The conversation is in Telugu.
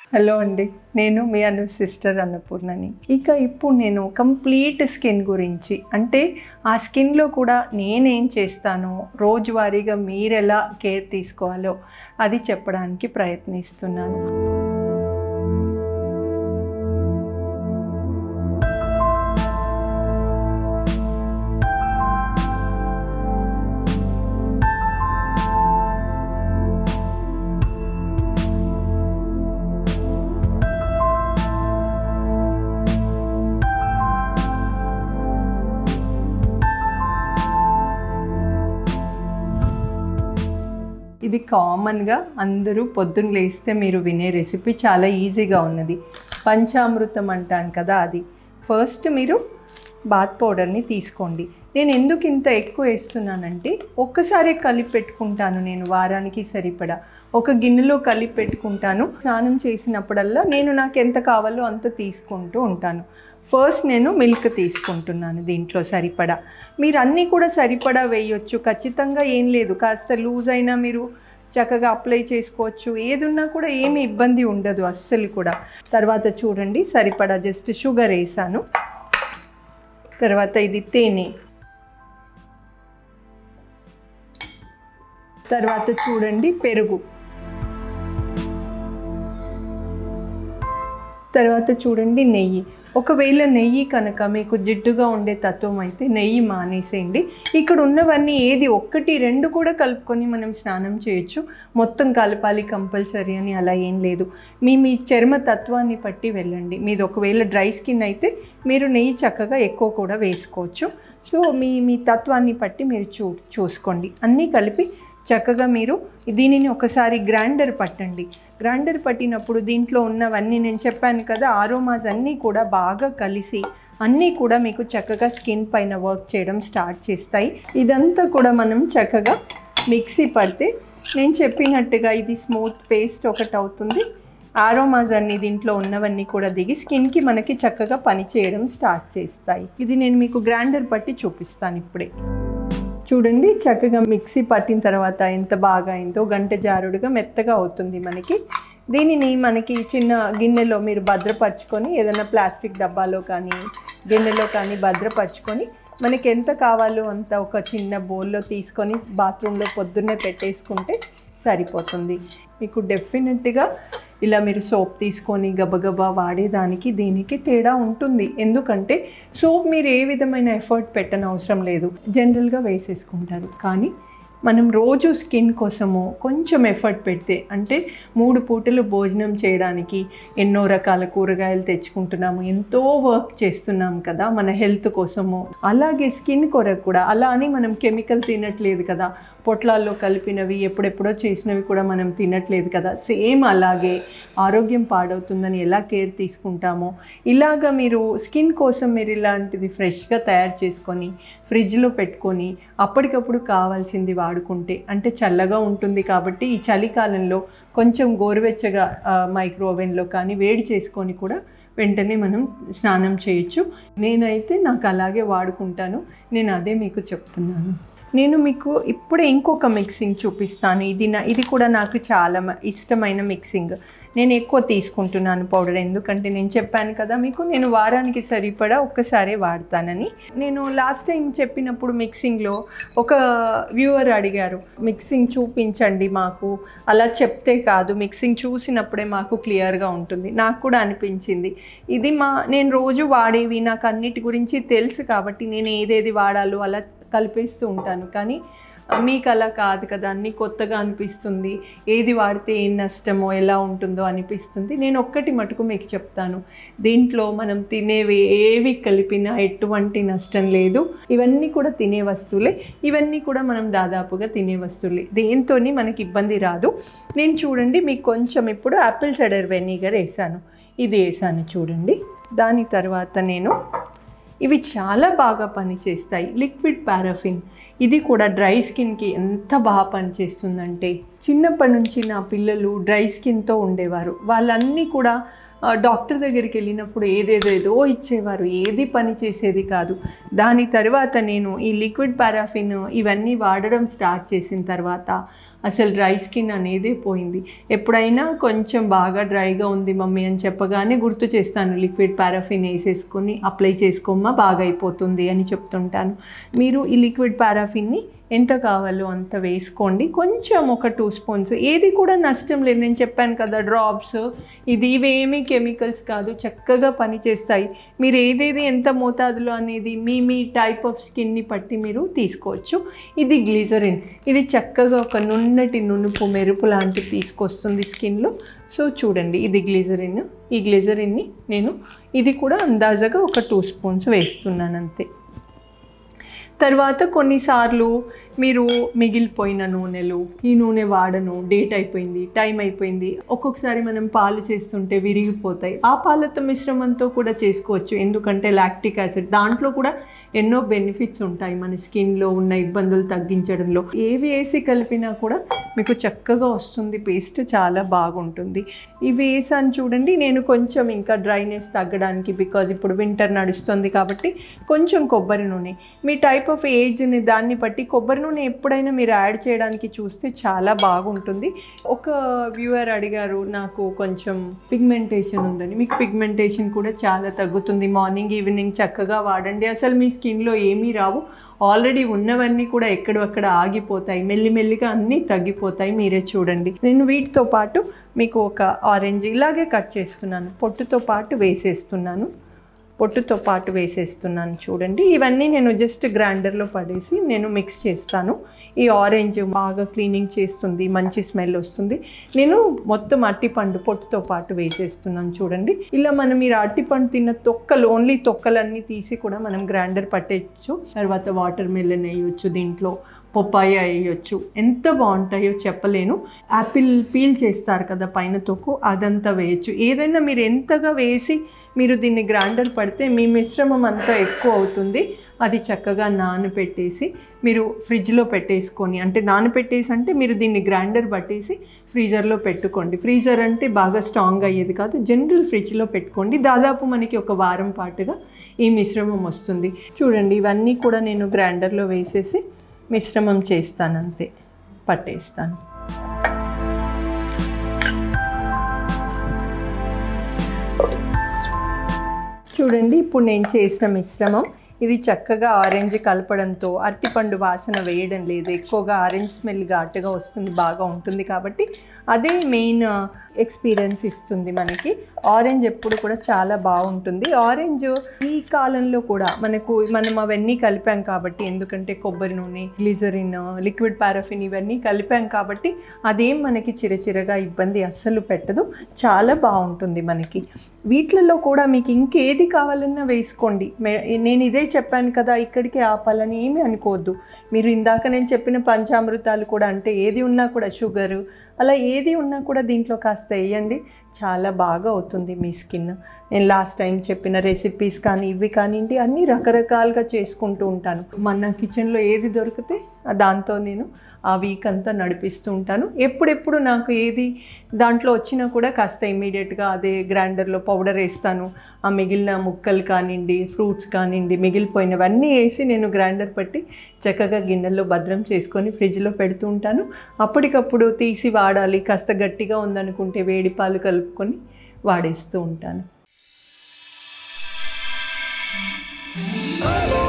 హలో అండి నేను మీ అను సిస్టర్ అన్నపూర్ణని ఇక ఇప్పుడు నేను కంప్లీట్ స్కిన్ గురించి అంటే ఆ స్కిన్లో కూడా నేనేం చేస్తానో రోజువారీగా మీరు ఎలా కేర్ తీసుకోవాలో అది చెప్పడానికి ప్రయత్నిస్తున్నాను ఇది కామన్గా అందరూ పొద్దున్న లేస్తే మీరు వినే రెసిపీ చాలా ఈజీగా ఉన్నది పంచామృతం అంటాను కదా అది ఫస్ట్ మీరు బాత్ పౌడర్ని తీసుకోండి నేను ఎందుకు ఇంత ఎక్కువ వేస్తున్నానంటే ఒక్కసారి కలిపి పెట్టుకుంటాను నేను వారానికి సరిపడా ఒక గిన్నెలో కలిపి పెట్టుకుంటాను స్నానం చేసినప్పుడల్లా నేను నాకు ఎంత కావాలో అంత తీసుకుంటూ ఉంటాను ఫస్ట్ నేను మిల్క్ తీసుకుంటున్నాను దీంట్లో సరిపడా మీరు అన్నీ కూడా సరిపడా వేయొచ్చు ఖచ్చితంగా ఏం లేదు కాస్త లూజ్ అయినా మీరు చక్కగా అప్లై చేసుకోవచ్చు ఏదున్నా కూడా ఏమి ఇబ్బంది ఉండదు అస్సలు కూడా తర్వాత చూడండి సరిపడా జస్ట్ షుగర్ వేసాను తర్వాత ఇది తేనె తర్వాత చూడండి పెరుగు తర్వాత చూడండి నెయ్యి ఒకవేళ నెయ్యి కనుక మీకు జిడ్డుగా ఉండే తత్వం అయితే నెయ్యి మానేసేయండి ఇక్కడ ఉన్నవన్నీ ఏది ఒక్కటి రెండు కూడా కలుపుకొని మనం స్నానం చేయొచ్చు మొత్తం కలపాలి కంపల్సరీ అని అలా ఏం లేదు మీ మీ చర్మ తత్వాన్ని బట్టి వెళ్ళండి మీది ఒకవేళ డ్రై స్కిన్ అయితే మీరు నెయ్యి చక్కగా ఎక్కువ కూడా వేసుకోవచ్చు సో మీ మీ తత్వాన్ని బట్టి మీరు చూ చూసుకోండి అన్నీ కలిపి చక్కగా మీరు దీనిని ఒకసారి గ్రైండర్ పట్టండి గ్రైండర్ పట్టినప్పుడు దీంట్లో ఉన్నవన్నీ నేను చెప్పాను కదా ఆరోమాస్ అన్నీ కూడా బాగా కలిసి అన్నీ కూడా మీకు చక్కగా స్కిన్ పైన వర్క్ చేయడం స్టార్ట్ చేస్తాయి ఇదంతా కూడా మనం చక్కగా మిక్సీ పడితే నేను చెప్పినట్టుగా ఇది స్మూత్ పేస్ట్ ఒకటి అవుతుంది ఆరోమాస్ అన్ని దీంట్లో ఉన్నవన్నీ కూడా దిగి స్కిన్కి మనకి చక్కగా పని చేయడం స్టార్ట్ చేస్తాయి ఇది నేను మీకు గ్రైండర్ పట్టి చూపిస్తాను ఇప్పుడే చూడండి చక్కగా మిక్సీ పట్టిన తర్వాత ఎంత బాగా అయిందో గంట జారుడుగా మెత్తగా అవుతుంది మనకి దీనిని మనకి చిన్న గిన్నెలో మీరు భద్రపరచుకొని ఏదైనా ప్లాస్టిక్ డబ్బాలో కానీ గిన్నెలో కానీ భద్రపరచుకొని మనకి ఎంత కావాలో అంత ఒక చిన్న బౌల్లో తీసుకొని బాత్రూంలో పొద్దున్నే పెట్టేసుకుంటే సరిపోతుంది మీకు డెఫినెట్గా ఇలా మీరు సోప్ తీసుకొని గబగబా వాడేదానికి దీనికి తేడా ఉంటుంది ఎందుకంటే సోప్ మీరు ఏ విధమైన ఎఫర్ట్ పెట్టనవసరం లేదు జనరల్గా వేసేసుకుంటారు కానీ మనం రోజు స్కిన్ కోసము కొంచెం ఎఫర్ట్ పెడితే అంటే మూడు పూటలు భోజనం చేయడానికి ఎన్నో రకాల కూరగాయలు తెచ్చుకుంటున్నాము ఎంతో వర్క్ చేస్తున్నాం కదా మన హెల్త్ కోసము అలాగే స్కిన్ కొరకు కూడా అలా అని మనం కెమికల్ తినట్లేదు కదా పొట్లాల్లో కలిపినవి ఎప్పుడెప్పుడో చేసినవి కూడా మనం తినట్లేదు కదా సేమ్ అలాగే ఆరోగ్యం పాడవుతుందని ఎలా కేర్ తీసుకుంటామో ఇలాగ మీరు స్కిన్ కోసం మీరు ఇలాంటిది ఫ్రెష్గా తయారు చేసుకొని ఫ్రిడ్జ్లో పెట్టుకొని అప్పటికప్పుడు కావాల్సింది వాడుకుంటే అంటే చల్లగా ఉంటుంది కాబట్టి ఈ చలికాలంలో కొంచెం గోరువెచ్చగా మైక్రో ఓవెన్లో కానీ వేడి చేసుకొని కూడా వెంటనే మనం స్నానం చేయొచ్చు నేనైతే నాకు అలాగే వాడుకుంటాను నేను అదే మీకు చెప్తున్నాను నేను మీకు ఇప్పుడే ఇంకొక మిక్సింగ్ చూపిస్తాను ఇది నా ఇది కూడా నాకు చాలా మ- ఇష్టమైన మిక్సింగ్ నేను ఎక్కువ తీసుకుంటున్నాను పౌడర్ ఎందుకంటే నేను చెప్పాను కదా మీకు నేను వారానికి సరిపడా ఒక్కసారే వాడతానని నేను లాస్ట్ టైం చెప్పినప్పుడు మిక్సింగ్లో ఒక వ్యూవర్ అడిగారు మిక్సింగ్ చూపించండి మాకు అలా చెప్తే కాదు మిక్సింగ్ చూసినప్పుడే మాకు క్లియర్గా ఉంటుంది నాకు కూడా అనిపించింది ఇది మా నేను రోజు వాడేవి నాకు అన్నిటి గురించి తెలుసు కాబట్టి నేను ఏదేది వాడాలో అలా కలిపేస్తూ ఉంటాను కానీ ఆ, మీకు అలా కాదు కదా అన్నీ కొత్తగా అనిపిస్తుంది ఏది వాడితే ఏం నష్టమో ఎలా ఉంటుందో అనిపిస్తుంది నేను ఒక్కటి మటుకు మీకు చెప్తాను దీంట్లో మనం తినేవి ఏవి కలిపినా ఎటువంటి నష్టం లేదు ఇవన్నీ కూడా తినే వస్తువులే ఇవన్నీ కూడా మనం దాదాపుగా తినే వస్తువులే దేంతో మనకి ఇబ్బంది రాదు నేను చూడండి మీకు కొంచెం ఇప్పుడు యాపిల్ సైడర్ వెనిగర్ వేసాను ఇది వేసాను చూడండి దాని తర్వాత నేను ఇవి చాలా బాగా పనిచేస్తాయి లిక్విడ్ పారాఫిన్ ఇది కూడా డ్రై స్కిన్కి ఎంత బాగా పనిచేస్తుందంటే చిన్నప్పటి నుంచి నా పిల్లలు డ్రై స్కిన్తో ఉండేవారు వాళ్ళన్నీ కూడా ఆ, డాక్టర్ దగ్గరికి వెళ్ళినప్పుడు ఏదేదో ఏదో ఇచ్చేవారు ఏది పని చేసేది కాదు దాని తర్వాత నేను ఈ లిక్విడ్ పారాఫిన్ ఇవన్నీ వాడడం స్టార్ట్ చేసిన తర్వాత అసలు డ్రై స్కిన్ అనేదే పోయింది ఎప్పుడైనా కొంచెం బాగా డ్రైగా ఉంది మమ్మీ అని చెప్పగానే గుర్తు చేస్తాను లిక్విడ్ పారాఫిన్ వేసేసుకొని అప్లై చేసుకోమ్మా బాగా అయిపోతుంది అని చెప్తుంటాను మీరు ఈ లిక్విడ్ పారాఫిన్ని ఎంత కావాలో అంత వేసుకోండి కొంచెం ఒక టూ స్పూన్స్ ఏది కూడా నష్టం లేదు నేను చెప్పాను కదా డ్రాప్స్ ఇది ఇవేమీ కెమికల్స్ కాదు చక్కగా పనిచేస్తాయి మీరు ఏదేది ఎంత మోతాదులో అనేది మీ మీ టైప్ ఆఫ్ స్కిన్ని బట్టి మీరు తీసుకోవచ్చు ఇది గ్లిజరిన్ ఇది చక్కగా ఒక నున్నటి నునుపు మెరుపు లాంటిది తీసుకొస్తుంది స్కిన్లో సో చూడండి ఇది గ్లిజరిన్ ఈ గ్లిజరిన్ని నేను ఇది కూడా అందాజగా ఒక టూ స్పూన్స్ వేస్తున్నాను అంతే తర్వాత కొన్నిసార్లు మీరు మిగిలిపోయిన నూనెలు ఈ నూనె వాడను డేట్ అయిపోయింది టైం అయిపోయింది ఒక్కొక్కసారి మనం పాలు చేస్తుంటే విరిగిపోతాయి ఆ పాలతో మిశ్రమంతో కూడా చేసుకోవచ్చు ఎందుకంటే లాక్టిక్ యాసిడ్ దాంట్లో కూడా ఎన్నో బెనిఫిట్స్ ఉంటాయి మన స్కిన్లో ఉన్న ఇబ్బందులు తగ్గించడంలో ఏవి వేసి కలిపినా కూడా మీకు చక్కగా వస్తుంది పేస్ట్ చాలా బాగుంటుంది ఇవి వేసాను చూడండి నేను కొంచెం ఇంకా డ్రైనెస్ తగ్గడానికి బికాజ్ ఇప్పుడు వింటర్ నడుస్తుంది కాబట్టి కొంచెం కొబ్బరి నూనె మీ టైప్ ఆఫ్ ఏజ్ని దాన్ని బట్టి కొబ్బరి నూనె ఎప్పుడైనా మీరు యాడ్ చేయడానికి చూస్తే చాలా బాగుంటుంది ఒక వ్యూవర్ అడిగారు నాకు కొంచెం పిగ్మెంటేషన్ ఉందని మీకు పిగ్మెంటేషన్ కూడా చాలా తగ్గుతుంది మార్నింగ్ ఈవినింగ్ చక్కగా వాడండి అసలు మీ స్కిన్లో ఏమీ రావు ఆల్రెడీ ఉన్నవన్నీ కూడా ఎక్కడక్కడ ఆగిపోతాయి మెల్లిమెల్లిగా అన్నీ తగ్గిపోతాయి మీరే చూడండి నేను వీటితో పాటు మీకు ఒక ఆరెంజ్ ఇలాగే కట్ చేస్తున్నాను పొట్టుతో పాటు వేసేస్తున్నాను పొట్టుతో పాటు వేసేస్తున్నాను చూడండి ఇవన్నీ నేను జస్ట్ గ్రైండర్లో పడేసి నేను మిక్స్ చేస్తాను ఈ ఆరెంజ్ బాగా క్లీనింగ్ చేస్తుంది మంచి స్మెల్ వస్తుంది నేను మొత్తం అట్టిపండు పొట్టుతో పాటు వేసేస్తున్నాను చూడండి ఇలా మనం ఈ అట్టిపండు తిన్న తొక్కలు ఓన్లీ తొక్కలన్నీ తీసి కూడా మనం గ్రైండర్ పట్టేయచ్చు తర్వాత వాటర్ మెలన్ వేయచ్చు దీంట్లో పొప్పాయ వేయచ్చు ఎంత బాగుంటాయో చెప్పలేను యాపిల్ పీల్ చేస్తారు కదా పైన తొక్కు అదంతా వేయచ్చు ఏదైనా మీరు ఎంతగా వేసి మీరు దీన్ని గ్రైండర్ పడితే మీ మిశ్రమం అంతా ఎక్కువ అవుతుంది అది చక్కగా నానపెట్టేసి మీరు ఫ్రిడ్జ్లో పెట్టేసుకొని అంటే నానపెట్టేసి అంటే మీరు దీన్ని గ్రైండర్ పట్టేసి ఫ్రీజర్లో పెట్టుకోండి ఫ్రీజర్ అంటే బాగా స్ట్రాంగ్ అయ్యేది కాదు జనరల్ ఫ్రిడ్జ్లో పెట్టుకోండి దాదాపు మనకి ఒక వారం పాటుగా ఈ మిశ్రమం వస్తుంది చూడండి ఇవన్నీ కూడా నేను గ్రైండర్లో వేసేసి మిశ్రమం చేస్తాను అంతే పట్టేస్తాను చూడండి ఇప్పుడు నేను చేసిన మిశ్రమం ఇది చక్కగా ఆరెంజ్ కలపడంతో అరటిపండు వాసన వేయడం లేదు ఎక్కువగా ఆరెంజ్ స్మెల్ ఘాటుగా వస్తుంది బాగా ఉంటుంది కాబట్టి అదే మెయిన్ ఎక్స్పీరియన్స్ ఇస్తుంది మనకి ఆరెంజ్ ఎప్పుడు కూడా చాలా బాగుంటుంది ఆరెంజ్ ఈ కాలంలో కూడా మనకు మనం అవన్నీ కలిపాం కాబట్టి ఎందుకంటే కొబ్బరి నూనె గ్లిజరిన్ లిక్విడ్ పారాఫిన్ ఇవన్నీ కలిపాం కాబట్టి అదేం మనకి చిరచిరగా ఇబ్బంది అస్సలు పెట్టదు చాలా బాగుంటుంది మనకి వీటిలలో కూడా మీకు ఇంకేది కావాలన్నా వేసుకోండి మే- నేను ఇదే చెప్పాను కదా ఇక్కడికి ఆపాలని ఏమీ అనుకోవద్దు మీరు ఇందాక నేను చెప్పిన పంచామృతాలు కూడా అంటే ఏది ఉన్నా కూడా షుగరు అలా ఏది ఉన్నా కూడా దీంట్లో కాస్త వేయండి చాలా బాగా అవుతుంది మీ స్కిన్ నేను లాస్ట్ టైం చెప్పిన రెసిపీస్ కానీ ఇవి కానివ్వండి అన్నీ రకరకాలుగా చేసుకుంటూ ఉంటాను మన కిచెన్లో ఏది దొరికితే ఆ దాంతో నేను ఆ వీక్ అంతా నడిపిస్తూ ఉంటాను ఎప్పుడెప్పుడు నాకు ఏది దాంట్లో వచ్చినా కూడా కాస్త ఇమీడియట్గా అదే గ్రైండర్లో పౌడర్ వేస్తాను ఆ మిగిలిన ముక్కలు కానివ్వండి ఫ్రూట్స్ కానివ్వండి మిగిలిపోయినవన్నీ వేసి నేను గ్రైండర్ పట్టి చక్కగా గిన్నెల్లో భద్రం చేసుకొని ఫ్రిడ్జ్లో పెడుతూ ఉంటాను అప్పటికప్పుడు తీసి వాడాలి కాస్త గట్టిగా ఉందనుకుంటే వేడి పాలు కలుపుకొని వాడేస్తూ ఉంటాను Oh,